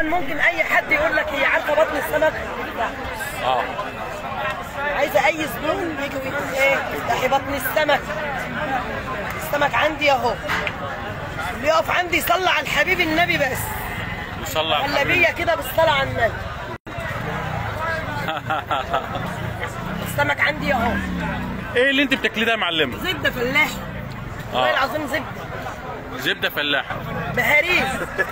ممكن اي حد يقول لك هي عارفه بطن السمك لا اه عايزه اي زبون يجي ويقول ايه افتحي بطن السمك السمك عندي اهو اللي يقف عندي يصلي على الحبيب النبي بس يصلي على ولا الحبيب. بيا كده بالصلاه على النبي السمك عندي اهو ايه اللي انت بتاكليه ده يا معلمه زبده فلاحي والله آه. العظيم زبده زبده فلاحه بهاريز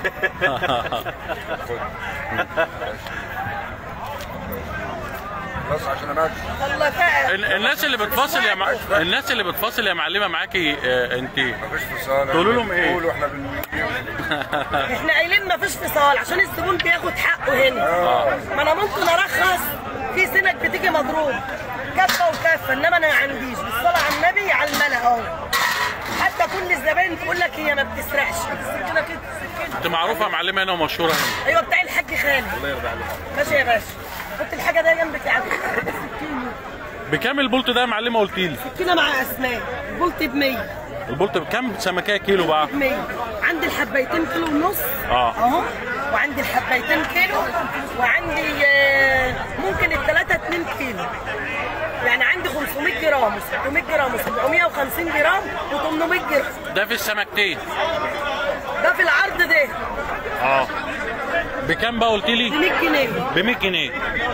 بس عشان امشي والله فعلا ال- الناس اللي بتفاصل يا مع... الناس اللي بتفاصل يا معلمه معاكي آه انت مفيش فصال تقولوا لهم إيه؟ قولوا احنا بنجيب احنا قايلين ما فيش فصال عشان الزبون بياخد حقه هنا ما انا ممكن ارخص في سنك بتيجي مضروب كفه وكفه انما انا ما عنديش بالصلاه على النبي على الملا اهو حتى كل الزباين تقول لك هي ما بتسرقش السكينه كده السكينه انت معروفه يا معلمه هنا ومشهوره هنا ايوه بتاع الحاج خالد الله يرضى عليك ماشي يا باشا حط الحاجه ده جنبك يا عم بكام البولت ده يا معلمه قلت لي سكينه مع اسماء قلت ب 100 البولت بكام سمكيه كيلو بقى 100 عندي الحبيتين كيلو ونص آه. اهو وعندي الحبيتين كيلو وعندي آه، ممكن الثلاثه 2 كيلو يعني عندي 500 جرام و600 جرام و750 جرام و800 جرام ده في السمكتين ده في العرض ده اه بكام بقى قلت ب لي 100 جنيه ب 100 جنيه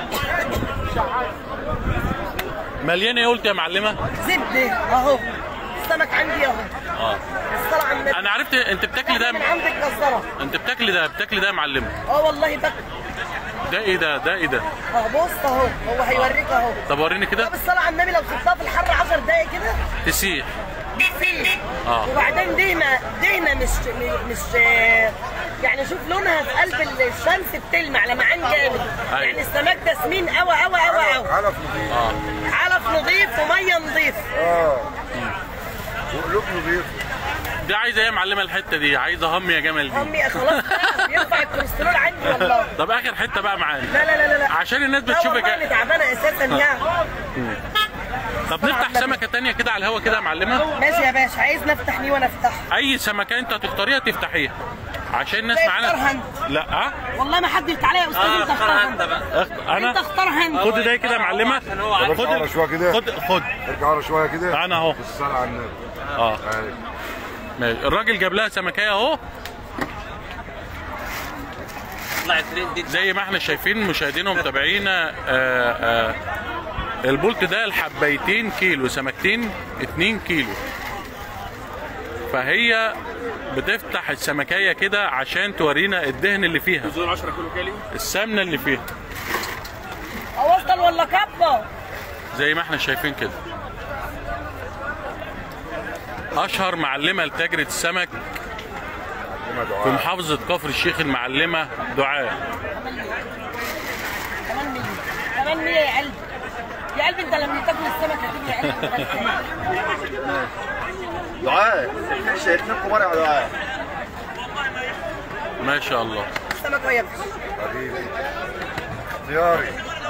مليانه ايه قلت يا معلمه زبده اهو السمك عندي اهو اه الصلاه على النبي انا عرفت انت بتاكلي ده من عندك جزره انت بتاكلي ده بتاكلي ده يا معلمه اه والله باكل ده ايه ده ده ايه ده اه بص اهو هو هيوريك اهو طب وريني كده طب الصلاه على النبي لو سبتها في الحر 10 دقايق كده تسيح بتسيح آه. وبعدين دهنه دهنه مش مش يعني شوف لونها في قلب الشمس بتلمع لمعان جامد أيوة. يعني السمك ده سمين قوي قوي قوي قوي علف نظيف اه علف نظيف وميه نظيف اه وقلوب نظيف دي عايزه ايه يا معلمه الحته دي عايزه هم يا جمل دي امي خلاص بقى، يرفع الكوليسترول عندي والله طب اخر حته بقى معانا لا لا لا لا لا عشان الناس لا بتشوفك والله انا تعبانه اساسا يعني طب نفتح سمكه تانية كده على الهوا كده يا معلمه ماشي يا باشا عايز نفتح ليه وانا افتحها اي سمكه انت هتختاريها تفتحيها عشان الناس لا، معانا اختارها انت. لا اه والله ما حد يفتح عليا يا استاذ انت اختارها انت اخ- انا انت اختارها انت خد ده كده يا معلمه طب ارجع ورا شويه كده خد خد ارجع ورا شويه كده انا اهو بالصلاه على النبي اه أيوة. ماشي الراجل جاب لها سمكيه اهو طلع ترند دي زي ما احنا شايفين مشاهدينا ومتابعينا آه آه البولت ده الحبيتين كيلو سمكتين 2 كيلو فهي بتفتح السمكية كده عشان تورينا الدهن اللي فيها 10 كيلو كالي السمنة اللي فيها اوصل ولا كبه زي ما احنا شايفين كده اشهر معلمة لتاجرة السمك كما في دعاء محافظة كفر الشيخ المعلمة دعاء كمان مية كمان مية يا قلبي يا قلبي انت لما تاكل السمك هتيجي يا قلبي دعاء شايفين كبار يا دعاء ما شاء الله السمك ويا باشا حبيبي اختياري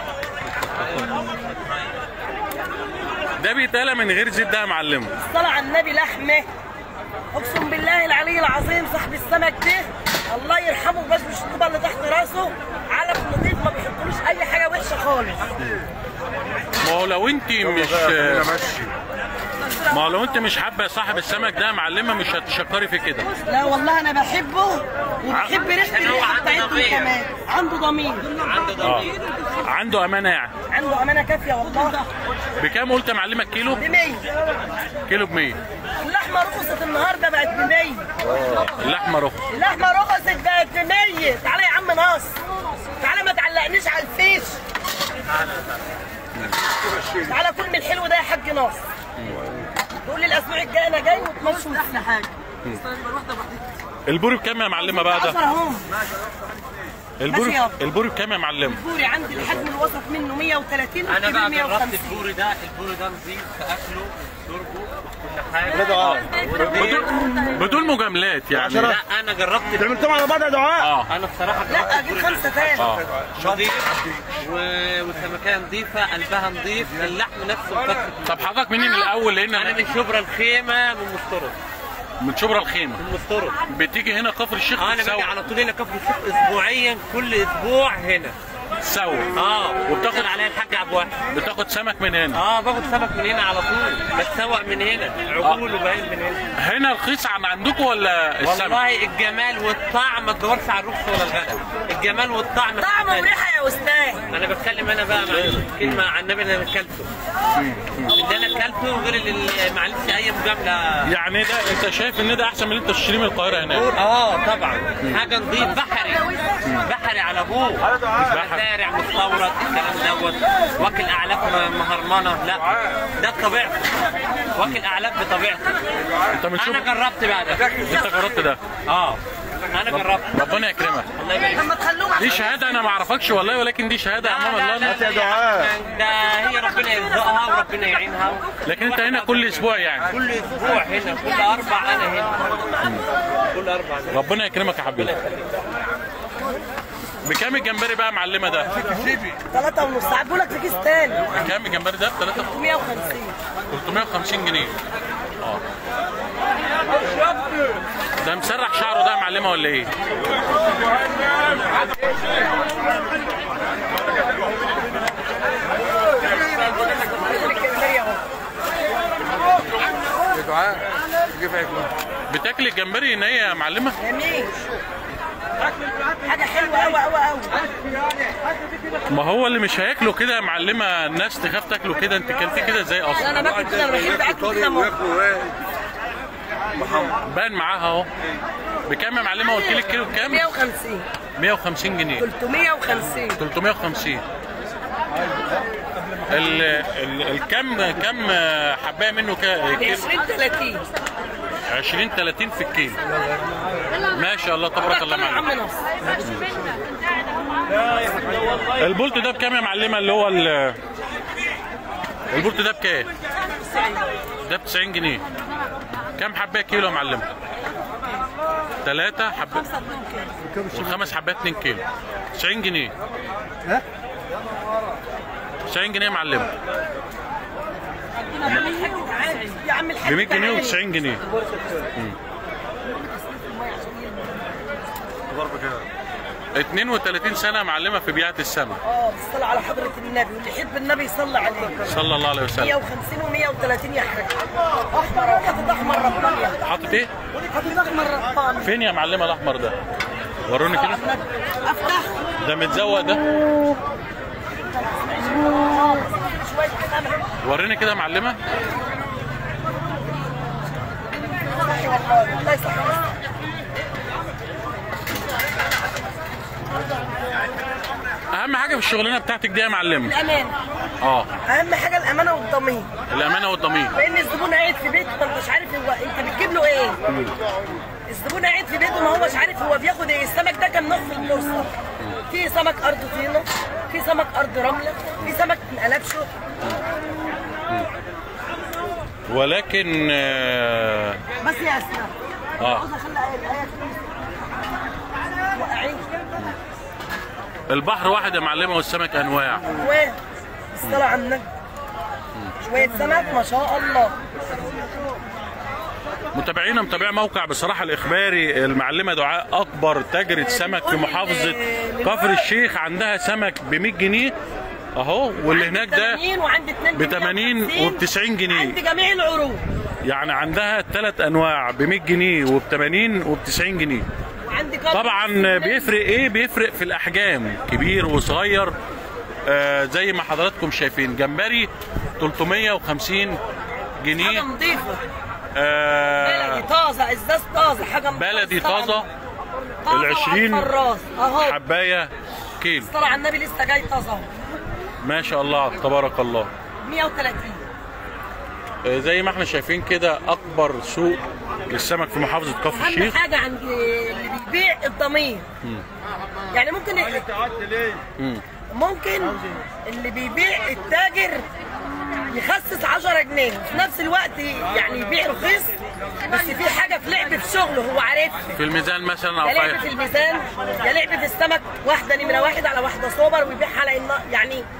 ده بيتقلى من غير زيت ده يا معلمة الصلاة على النبي لحمة اقسم بالله العلي العظيم صاحب السمك ده الله يرحمه بس مش الطوبة اللي تحت راسه علف نظيف ما بيحطلوش اي حاجة وحشة خالص ما هو لو انت مش خلينا مشي ما هو لو انت مش حابه صاحب السمك ده يا معلمه مش هتشكري في كده لا والله انا بحبه وبحب ريحة عشان هو الريحة عنده بتاعتهم ضمير. كمان عنده ضمير عنده اه ضمير عنده امانه يعني عنده امانة كافية والله بكام قلت يا معلمه الكيلو ب 100 كيلو ب 100 اللحمة رخصت النهاردة بقت ب 100 اللحمه رخص اللحمة رخصت بقت ب 100 تعالى يا عم ناصر تعالى ما تعلقنيش على الفيش تعالى كل من الحلو ده يا حاج ناصر تقول لي الاسبوع الجاي انا جاي وتمشوا احلى حاجه البوري بكام يا معلمه بقى 10 ده اهو البوري ماشي يابا. البوري بكام يا معلمه البوري عندي الحجم الوسط منه 130 انا بقى والكبير جربت 150 البوري ده البوري ده نظيف في اكله شربه كل حاجه دعاء بدون بدون مجاملات يعني لا انا جربت عملتهم على بعض يا دعاء اه انا بصراحه لا جربت اجيب البوري خمسه تاني اه نظيف و- والسمكيه نظيفه قلبها نظيف اللحم نفسه مفتح طب حضرتك منين الاول انا لان من شبرا الخيمه من مسترد من شبرا الخيمه المستورد بتيجي هنا كفر الشيخ اه انا باجي تسوق على طول هنا كفر الشيخ اسبوعيا كل اسبوع هنا تسوق اه وبتاخد- وبتاخد عليا الحاج عبد الواحد بتاخد سمك من هنا اه باخد سمك من هنا على طول بتسوق من هنا عجول وباين من هنا هنا رخيص عن عندكم ولا السمك والله الجمال والطعم ما تدورش على الرخص ولا الغلا الجمال والطعم طعم حاجة وريحه يا استاذ انا بتكلم انا بقى معلش كلمه عن النبي اللي انا اكلته اللي انا اكلته غير اللي معلش اي مجامله يعني ده انت شايف ان ده احسن من اللي انت تشتريه من القاهره هناك اه طبعا حاجه نظيف بحري بحري على ابوه مش مزارع مستورد الكلام دوت واكل اعلاف م- مهرمنه لا ده طبيعته واكل اعلاف بطبيعته انت من انا شبرا جربت بقى ده انت جربت ده اه انا جربت ربنا يكرمك الله يبارك لما تخلوهم دي شهاده انا ما اعرفكش والله ولكن دي شهاده امام لا الله لا لا يا دعاء. ده هي ربنا يرزقها وربنا يعينها لكن انت هنا كل اسبوع يعني كل اسبوع هنا كل اربع انا هنا كل اربع أنا. ربنا يكرمك يا حبيبي بكام الجمبري بقى يا معلمه ده؟ ثلاثة ونص ساعات بقول لك في كيس تاني بكام الجمبري ده؟ 3 150 350 جنيه اه ده مسرح شعره ده يا معلمه ولا ايه؟ الجمبري اهو يا دعاء كيف هيكون؟ بتاكل الجمبري نية يا معلمه؟ جميل حاجة حلوة أوي أوي أوي ما هو اللي مش هياكله كده يا معلمه الناس تخاف تاكله كده انت كلتيه كده ازاي اصلا؟ أنا باكل كده أنا بحب آكل كده مرة وياكلوا ايه؟ بان معاها اهو بكام يا معلمه قلت لي الكيلو بكام؟ 150 150 جنيه 350 350 ال ال الكم كم حبايه منه كا- كيلو 20 30 20 30 في الكيلو ما شاء الله تبارك الله يا عم معلم نص البولت ده بكام يا معلمه اللي هو ال- البولت ده بكام؟ ده ب 90 جنيه كم حبايه كيلو يا معلمه؟ ثلاثة حبة والخمس حبات 2 كيلو 90 جنيه 90 جنيه يا معلمه يا عم الحاج ب 100 جنيه تعالى. و90 جنيه ضرب كده 32 سنة معلمة في بيعة السمك اه بالصلاة على حضرة النبي واللي يحب النبي يصلي عليه صلى الله عليه وسلم 150 و130 يا حاج احمر وحاطط احمر رباني حاطط ايه؟ حاطط احمر رباني فين يا معلمة الأحمر ده؟ وروني كده افتح ده متزوق ده شوية سمك وريني كده يا معلمة صحي والله الله يصحي أهم حاجة في الشغلانة بتاعتك دي يا معلمة الأمانة اه أهم حاجة الأمانة والضمير الأمانة والضمير لأن الزبون قاعد في بيته ما انتش عارف هو أنت بتجيب له إيه الزبون قاعد في بيته ما هوش عارف هو بياخد إيه السمك ده كام نوع في البورصة في سمك أرض طينة في سمك أرض رملة في سمك من قلبشه ولكن آه، بس يا أسماء اه عاوز أخلي الآية وقعين البحر واحد يا معلمة والسمك أنواع وين الصلاة على النبي شوية سمك ما شاء الله متابعينا متابعي موقع بصراحة الإخباري المعلمة دعاء أكبر تاجرة سمك في محافظة كفر الشيخ عندها سمك ب 100 جنيه أهو واللي هناك ده 80 وعندي 2 ب 80 وب 90 جنيه عندي جميع العروض يعني عندها ثلاث انواع ب 100 جنيه وب 80 وب 90 جنيه وعندي قدر طبعا بيفرق ايه بيفرق في الاحجام كبير وصغير آه زي ما حضراتكم شايفين جمبري 350 حاجة جنيه نظيفة آه بلدي طازة ازاز طازة حاجة بلدي مفصلة. طازه طازة العشرين وعلى الفراس اهو حبايه كيلو الصلاة على النبي لسه جاي طازة اهو ما شاء الله تبارك الله 130 آه زي ما احنا شايفين كده اكبر سوق للسمك في محافظه كفر اهم الشيخ حاجة عند اللي بيبيع الضمير يعني ممكن مم. ممكن اللي بيبيع التاجر يخسس 10 جنيه في نفس الوقت يعني يبيع رخيص بس في حاجة في لعب في شغله هو عارفها في الميزان مثلا او يا لعب في في الميزان يا لعب في السمك واحده نمره واحد على واحده سوبر ويبيعها على إنه يعني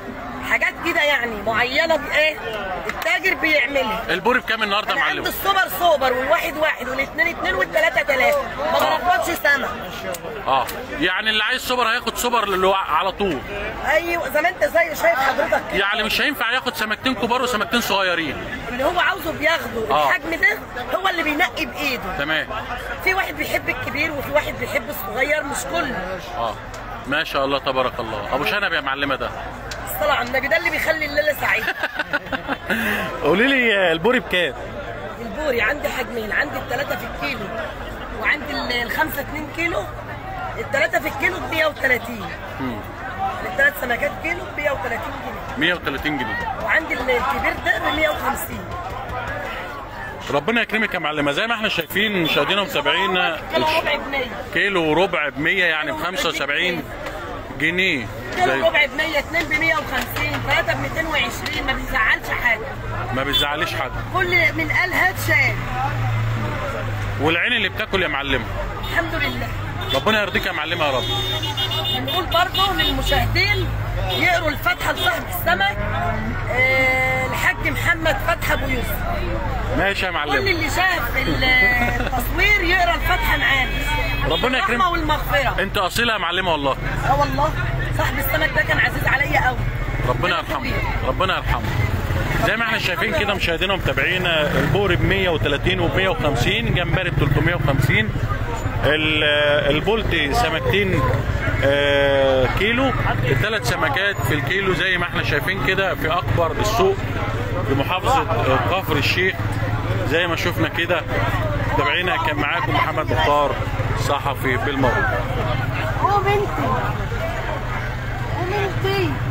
حاجات كده يعني معينه بايه التاجر بيعملها البوري بكام النهارده يا انا عندي معلم السوبر سوبر والواحد واحد والاثنين اثنين والثلاثه ثلاثه ما بربطش سمك اه يعني اللي عايز سوبر هياخد سوبر اللي هو على طول ايوه زي ما انت زي شايف حضرتك كده. يعني مش هينفع ياخد سمكتين كبار وسمكتين صغيرين اللي هو عاوزه بياخده آه. الحجم ده هو اللي بينقي بايده تمام في واحد بيحب الكبير وفي واحد بيحب الصغير مش كله اه ما شاء الله تبارك الله ابو شنب يا معلمه ده الصلاه على النبي ده اللي بيخلي الليله سعيده قولي لي البوري بكام البوري عندي حجمين عندي الثلاثه في الكيلو وعندي ال- الخمسه 2 كيلو الثلاثه في الكيلو ب 130 الثلاث سمكات كيلو ب 130 جنيه 130 جنيه وعندي الكبير ده ب 150 ربنا يكرمك يا معلمه زي ما احنا شايفين مشاهدينا ومتابعينا كيلو ربع جنيه كيلو وربع ب 100 يعني ب 75 جنيه كيلو زي ربع ب 100 2 ب 150 3 ب 220 ما بيزعلش حاجه ما بتزعليش حد كل من قال هات شال والعين اللي بتاكل يا معلمه الحمد لله ربنا يرضيك يا معلمه يا رب بنقول برضه للمشاهدين يقروا الفاتحه لصاحب السمك آه، الحاج محمد فتحي ابو يوسف ماشي يا كل معلمه اللي شاف ال- التصوير يقرا الفاتحه معانا ربنا الرحمه يكرمك. والمغفره انت اصيله يا معلمه والله اه والله صاحب السمك ده كان عزيز عليا قوي ربنا يرحمه ربنا يرحمه زي ما احنا شايفين كده مشاهدينا ومتابعينا البوري ب 130 و 150 جمبري ب 350 ال- البولتي سمكتين آه، كيلو الثلاث سمكات في الكيلو زي ما احنا شايفين كده في اكبر السوق في محافظه آه، كفر الشيخ زي ما شفنا كده متابعينا كان معاكم محمد مختار صحفي بالموت هو بنتي وبنتي